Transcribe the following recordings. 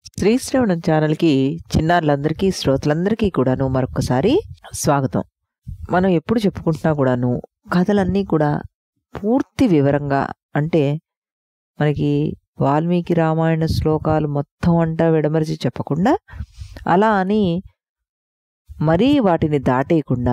శ్రీశ్రవణం ఛానల్కి చిన్నారులందరికీ శ్రోతలందరికీ కూడాను మరొకసారి స్వాగతం మనం ఎప్పుడు చెప్పుకుంటున్నా కూడాను కథలన్నీ కూడా పూర్తి వివరంగా అంటే మనకి వాల్మీకి రామాయణ శ్లోకాలు మొత్తం అంతా విడమరిచి చెప్పకుండా అలా అని మరీ వాటిని దాటేయకుండా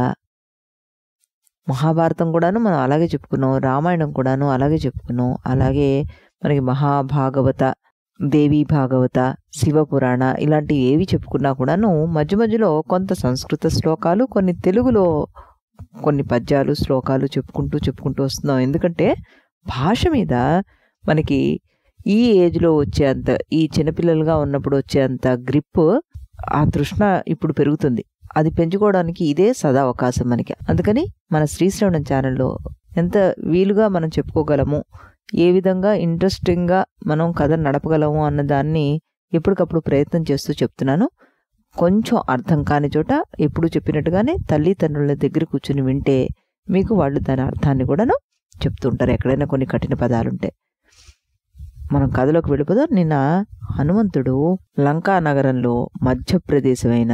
మహాభారతం కూడాను మనం అలాగే చెప్పుకున్నాం రామాయణం కూడాను అలాగే చెప్పుకున్నాం అలాగే మనకి మహాభాగవత దేవి భాగవత శివపురాణ ఇలాంటివి ఏవి చెప్పుకున్నా కూడాను మధ్య మధ్యలో కొంత సంస్కృత శ్లోకాలు కొన్ని తెలుగులో కొన్ని పద్యాలు శ్లోకాలు చెప్పుకుంటూ చెప్పుకుంటూ వస్తున్నాం ఎందుకంటే భాష మీద మనకి ఈ ఏజ్లో వచ్చేంత ఈ చిన్నపిల్లలుగా ఉన్నప్పుడు వచ్చేంత గ్రిప్ ఆ తృష్ణ ఇప్పుడు పెరుగుతుంది అది పెంచుకోవడానికి ఇదే సదా అవకాశం మనకి అందుకని మన శ్రీశ్రవణం ఛానల్లో ఎంత వీలుగా మనం చెప్పుకోగలము ఏ విధంగా ఇంట్రెస్టింగ్గా మనం కథ నడపగలము అన్న దాన్ని ఎప్పటికప్పుడు ప్రయత్నం చేస్తూ చెప్తున్నాను కొంచెం అర్థం కాని చోట ఎప్పుడు చెప్పినట్టుగానే తల్లిదండ్రుల దగ్గర కూర్చుని వింటే మీకు వాళ్ళు దాని అర్థాన్ని కూడాను చెప్తుంటారు ఎక్కడైనా కొన్ని కఠిన పదాలుంటే మనం కథలోకి వెళ్ళిపోదాం నిన్న హనుమంతుడు లంకా నగరంలో మధ్యప్రదేశమైన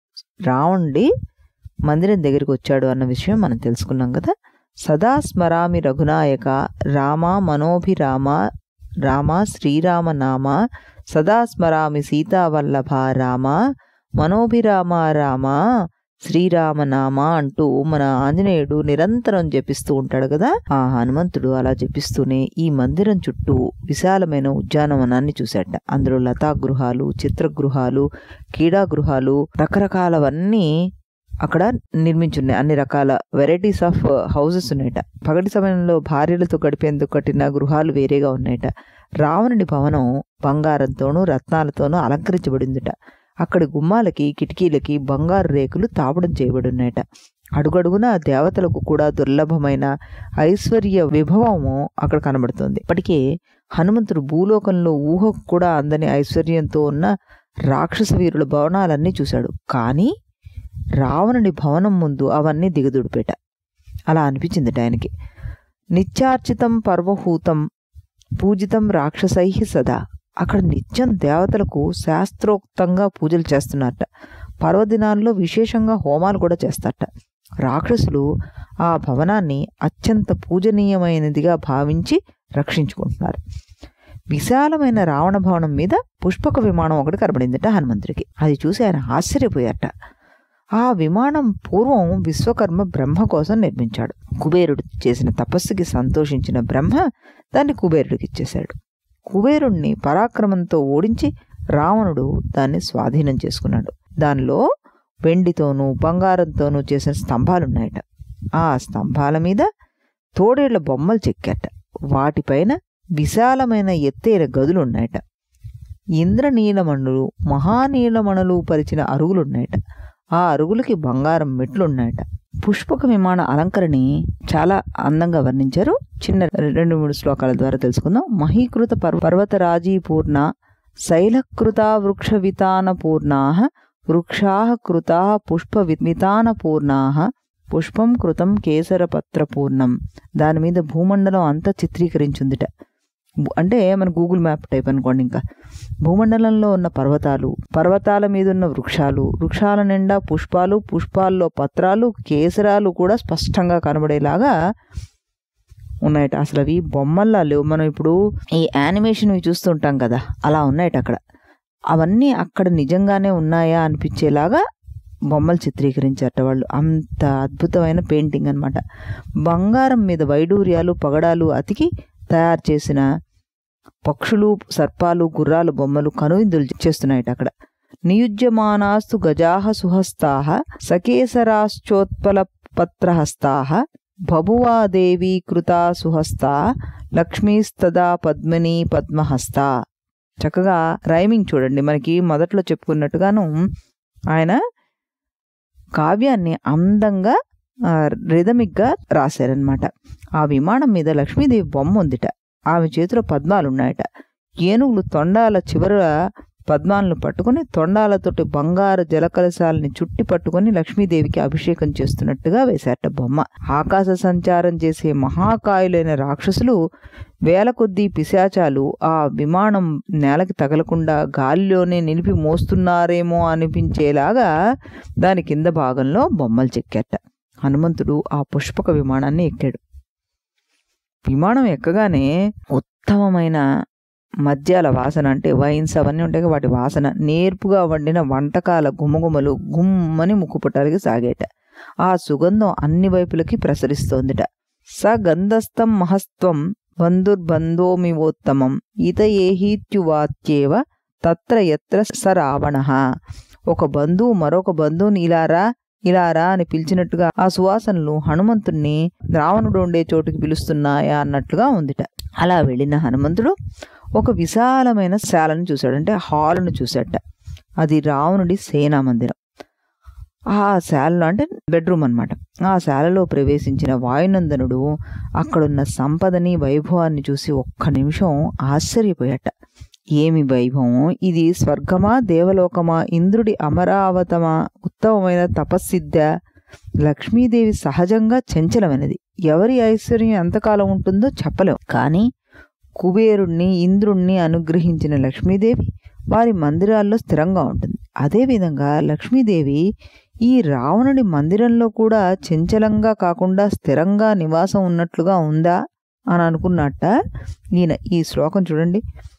రావణుడి మందిరం దగ్గరికి వచ్చాడు అన్న విషయం మనం తెలుసుకున్నాం కదా సదా స్మరామి రఘునాయక రామ మనోభిరామ రామ శ్రీరామ నామ సదా స్మరామి సీతావల్లభ రామ మనోభిరామ రామ శ్రీరామ నామ అంటూ మన ఆంజనేయుడు నిరంతరం జపిస్తూ ఉంటాడు కదా ఆ హనుమంతుడు అలా జపిస్తూనే ఈ మందిరం చుట్టూ విశాలమైన ఉద్యానవనాన్ని చూశాట అందులో లతా గృహాలు చిత్రగృహాలు క్రీడా గృహాలు రకరకాలవన్నీ అక్కడ నిర్మించున్నాయి అన్ని రకాల వెరైటీస్ ఆఫ్ హౌసెస్ ఉన్నాయట పగటి సమయంలో భార్యలతో గడిపేందుకు కట్టిన గృహాలు వేరేగా ఉన్నాయట రావణుడి భవనం బంగారంతోనూ రత్నాలతోనూ అలంకరించబడిందిట అక్కడి గుమ్మాలకి కిటికీలకి బంగారు రేకులు తాపడం చేయబడి ఉన్నాయట అడుగడుగున దేవతలకు కూడా దుర్లభమైన ఐశ్వర్య విభవము అక్కడ కనబడుతుంది ఇప్పటికే హనుమంతుడు భూలోకంలో ఊహకు కూడా అందని ఐశ్వర్యంతో ఉన్న రాక్షస వీరుల భవనాలన్నీ చూశాడు కానీ రావణుడి భవనం ముందు అవన్నీ దిగదుడిపేట అలా అనిపించింది ఆయనకి నిత్యార్చితం పర్వహూతం పూజితం రాక్షసై సదా అక్కడ నిత్యం దేవతలకు శాస్త్రోక్తంగా పూజలు చేస్తున్నారట పర్వదినాల్లో విశేషంగా హోమాలు కూడా చేస్తారట రాక్షసులు ఆ భవనాన్ని అత్యంత పూజనీయమైనదిగా భావించి రక్షించుకుంటున్నారు విశాలమైన రావణ భవనం మీద పుష్పక విమానం ఒకటి కనబడిందట హనుమంతుడికి అది చూసి ఆయన ఆశ్చర్యపోయారట ఆ విమానం పూర్వం విశ్వకర్మ బ్రహ్మ కోసం నిర్మించాడు కుబేరుడు చేసిన తపస్సుకి సంతోషించిన బ్రహ్మ దాన్ని కుబేరుడికి ఇచ్చేశాడు కుబేరుణ్ణి పరాక్రమంతో ఓడించి రావణుడు దాన్ని స్వాధీనం చేసుకున్నాడు దానిలో వెండితోనూ బంగారంతోనూ చేసిన స్తంభాలున్నాయట ఆ స్తంభాల మీద తోడేళ్ల బొమ్మలు చెక్కాట వాటిపైన విశాలమైన ఎత్తైన గదులున్నాయట ఇంద్రనీలమణులు మహానీలమణులు పరిచిన అరుగులున్నాయట ఆ అరుగులకి బంగారం మెట్లున్నాయట పుష్పక విమాన అలంకరణని చాలా అందంగా వర్ణించారు చిన్న రెండు మూడు శ్లోకాల ద్వారా తెలుసుకుందాం మహీకృత పర్వ పర్వతరాజీ పూర్ణ శైలకృత వృక్ష వితాన పూర్ణా వృక్షా కృతా పుష్ప వితాన పూర్ణా పుష్పం కృతం కేసరపత్ర పూర్ణం దాని మీద భూమండలం అంతా చిత్రీకరించుందిట అంటే మన గూగుల్ మ్యాప్ టైప్ అనుకోండి ఇంకా భూమండలంలో ఉన్న పర్వతాలు పర్వతాల మీద ఉన్న వృక్షాలు వృక్షాల నిండా పుష్పాలు పుష్పాల్లో పత్రాలు కేసరాలు కూడా స్పష్టంగా కనబడేలాగా ఉన్నాయట అసలు అవి బొమ్మల్లా లేవు మనం ఇప్పుడు ఈ యానిమేషన్ చూస్తుంటాం కదా అలా ఉన్నాయట అక్కడ అవన్నీ అక్కడ నిజంగానే ఉన్నాయా అనిపించేలాగా బొమ్మలు చిత్రీకరించారట వాళ్ళు అంత అద్భుతమైన పెయింటింగ్ అనమాట బంగారం మీద వైడూర్యాలు పగడాలు అతికి తయారు చేసిన పక్షులు సర్పాలు గుర్రాలు బొమ్మలు కనువిందులు చేస్తున్నాయట అక్కడ నియుజ్యమానాస్తు గజాహ సుహస్తాహ సకేసరాశ్చోత్పల పత్రహస్తాహ బభువాదేవి కృతా సుహస్తా లక్ష్మీస్తదా పద్మిని పద్మహస్తా చక్కగా రైమింగ్ చూడండి మనకి మొదట్లో చెప్పుకున్నట్టుగాను ఆయన కావ్యాన్ని అందంగా రిథమిక్గా రాశారనమాట ఆ విమానం మీద లక్ష్మీదేవి బొమ్మ ఉందిట ఆమె చేతిలో పద్మాలున్నాయట ఏనుగులు తొండాల చివర పద్మాలను పట్టుకుని తొండాలతోటి బంగారు జలకలశాలని చుట్టి పట్టుకుని లక్ష్మీదేవికి అభిషేకం చేస్తున్నట్టుగా వేశారట బొమ్మ ఆకాశ సంచారం చేసే మహాకాయులైన రాక్షసులు వేల కొద్దీ పిశాచాలు ఆ విమానం నేలకి తగలకుండా గాలిలోనే నిలిపి మోస్తున్నారేమో అనిపించేలాగా దాని కింద భాగంలో బొమ్మలు చెక్కారట హనుమంతుడు ఆ పుష్పక విమానాన్ని ఎక్కాడు విమానం ఎక్కగానే ఉత్తమమైన మద్యాల వాసన అంటే వైన్స్ అవన్నీ ఉంటాయి కదా, వాటి వాసన నేర్పుగా వండిన వంటకాల గుమగుమలు గుమ్మని ముక్కుపుటాలకి సాగేట ఆ సుగంధం అన్ని వైపులకి ప్రసరిస్తోందిట సగంధస్థం మహస్త్వం బంధుర్బంధోమివోత్తమం ఇత ఏహీత్యువాచ్యేవ తత్ర ఎత్ర స రావణ ఒక బంధువు మరొక బంధువుని ఇలారా ఇలారా అని పిలిచినట్టుగా ఆ సువాసనలు హనుమంతుణ్ణి రావణుడు ఉండే చోటుకి పిలుస్తున్నాయా అన్నట్లుగా ఉందిట అలా వెళ్ళిన హనుమంతుడు ఒక విశాలమైన శాలను చూశాడు అంటే హాల్ను చూశాడట అది రావణుడి సేనా మందిరం ఆ శాలలో అంటే బెడ్రూమ్ అన్నమాట ఆ శాలలో ప్రవేశించిన వాయునందనుడు అక్కడున్న సంపదని వైభవాన్ని చూసి ఒక్క నిమిషం ఆశ్చర్యపోయాట ఏమి వైభవం ఇది స్వర్గమా దేవలోకమా ఇంద్రుడి అమరావతమా ఉత్తమమైన తపస్సిద్ధ లక్ష్మీదేవి సహజంగా చంచలమైనది ఎవరి ఐశ్వర్యం ఎంతకాలం ఉంటుందో చెప్పలేం కానీ కుబేరుణ్ణి ఇంద్రుణ్ణి అనుగ్రహించిన లక్ష్మీదేవి వారి మందిరాల్లో స్థిరంగా ఉంటుంది అదేవిధంగా లక్ష్మీదేవి ఈ రావణుడి మందిరంలో కూడా చంచలంగా కాకుండా స్థిరంగా నివాసం ఉన్నట్లుగా ఉందా అని అనుకున్నట్ట ఈయన ఈ శ్లోకం చూడండి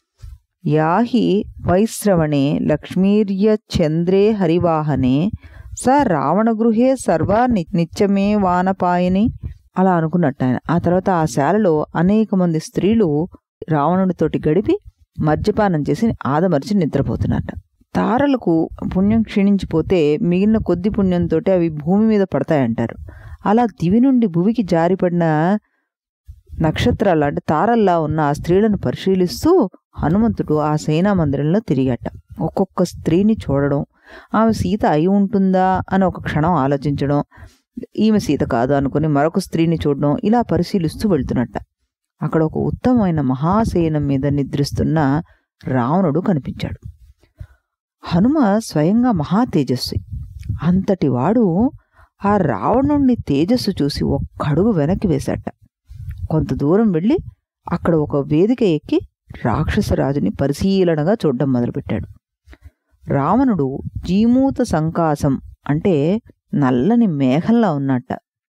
యాహి వైశ్రవణే లక్ష్మీర్య చంద్రే హరివాహనే స రావణగృహే సర్వా ని- నిత్యమే వానపాయని అలా అనుకున్నట్టు ఆయన ఆ తర్వాత ఆ శాలలో అనేక మంది స్త్రీలు రావణుడితోటి గడిపి మద్యపానం చేసి ఆదమరిచి నిద్రపోతున్నట్ట తారలకు పుణ్యం క్షీణించిపోతే మిగిలిన కొద్ది పుణ్యంతో అవి భూమి మీద పడతాయంటారు అలా దివి నుండి భూమికి జారిపడిన నక్షత్రాలు అంటే తారల్లా ఉన్న ఆ స్త్రీలను పరిశీలిస్తూ హనుమంతుడు ఆ సేనా మందిరంలో తిరిగట ఒక్కొక్క స్త్రీని చూడడం ఆమె సీత అయి ఉంటుందా అని ఒక క్షణం ఆలోచించడం ఈమె సీత కాదు అనుకుని మరొక స్త్రీని చూడడం ఇలా పరిశీలిస్తూ వెళ్తున్నట్ట అక్కడ ఒక ఉత్తమమైన మహాసేనం మీద నిద్రిస్తున్న రావణుడు కనిపించాడు హనుమ స్వయంగా మహా తేజస్వి అంతటి వాడు ఆ రావణుణ్ణి తేజస్సు చూసి ఒక్కడుగు వెనక్కి వేశాట కొంత దూరం వెళ్ళి అక్కడ ఒక వేదిక ఎక్కి రాక్షసరాజుని పరిశీలనగా చూడడం మొదలుపెట్టాడు రావణుడు జీమూత సంకాసం అంటే నల్లని మేఘంలా ఉన్నట్ట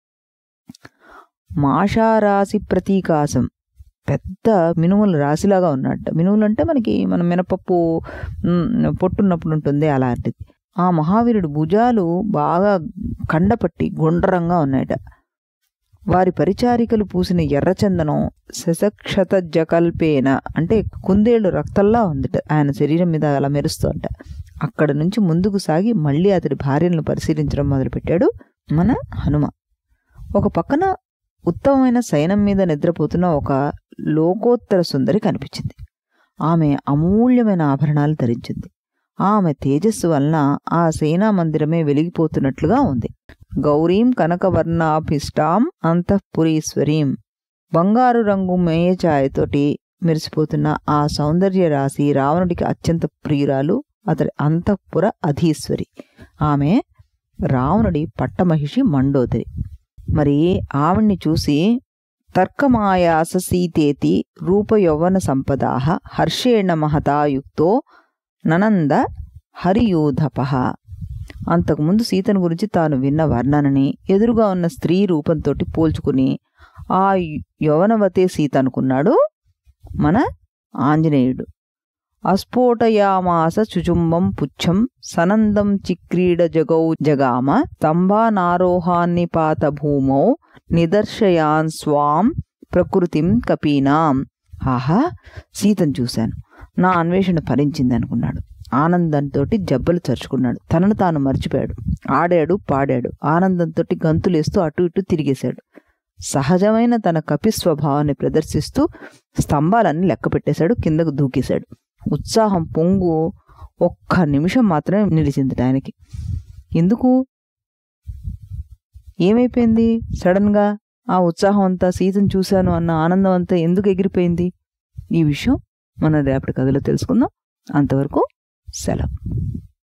మాషారాశి ప్రతీకాసం పెద్ద మినుముల రాశిలాగా ఉన్నట్ట మినుములు అంటే మనకి మన మినపప్పు మ్, పొట్టున్నప్పుడు ఉంటుంది అలాంటిది ఆ మహావీరుడు భుజాలు బాగా కండపట్టి గుండ్రంగా ఉన్నాయట వారి పరిచారికలు పూసిన ఎర్రచందనం శశక్షత జకల్పేన అంటే కుందేళ్ళు రక్తంలా ఉందిట ఆయన శరీరం మీద అలా మెరుస్తుంట అక్కడ నుంచి ముందుకు సాగి మళ్ళీ అతడి భార్యలను పరిశీలించడం మొదలుపెట్టాడు మన హనుమ ఒక పక్కన ఉత్తమమైన సైనం మీద నిద్రపోతున్న ఒక లోకోత్తర సుందరి కనిపించింది ఆమె అమూల్యమైన ఆభరణాలు ధరించింది ఆమె తేజస్సు వలన ఆ సేనా మందిరమే వెలిగిపోతున్నట్లుగా ఉంది గౌరీం కనకవర్ణాభిష్టాం అంతఃపురీశ్వరీం బంగారు రంగు మేయఛాయతోటి మెరిసిపోతున్న ఆ సౌందర్య రాశి రావణుడికి అత్యంత ప్రియురాలు అతడి అంతఃపుర అధీశ్వరి ఆమె రావణుడి పట్టమహిషి మండోదరి మరి ఆవిడ్ని చూసి తర్కమాయాస సీతేతి రూపయౌవన సంపదాహ హర్షేణ మహతాయుక్తో ననంద హరియూధప అంతకుముందు సీతను గురించి తాను విన్న వర్ణనని ఎదురుగా ఉన్న స్త్రీ రూపంతో పోల్చుకుని ఆ యవనవతే సీత అనుకున్నాడు మన ఆంజనేయుడు అస్ఫోటయామాస చుచుంబం పుచ్చం సనందం చిక్రీడ జగౌ జగామ స్తంభానారోహాన్ని పాత భూమౌ నిదర్శయాన్ స్వాం ప్రకృతిం కపీనాం ఆహా సీతను చూశాను నా అన్వేషణ ఫలించింది అనుకున్నాడు ఆనందంతో జబ్బలు చరుచుకున్నాడు తనను తాను మర్చిపోయాడు ఆడాడు పాడాడు ఆనందంతో గంతులేస్తూ అటు ఇటు తిరిగేశాడు సహజమైన తన కపి స్వభావాన్ని ప్రదర్శిస్తూ స్తంభాలన్నీ లెక్క పెట్టేశాడు కిందకు దూకేశాడు ఉత్సాహం పొంగు ఒక్క నిమిషం మాత్రమే నిలిచింది ఆయనకి ఎందుకు ఏమైపోయింది సడన్గా ఆ ఉత్సాహం అంతా సీతను చూశాను అన్న ఆనందం అంతా ఎందుకు ఎగిరిపోయింది ఈ విషయం మనం రేపటి కథలో తెలుసుకుందాం అంతవరకు సెలవు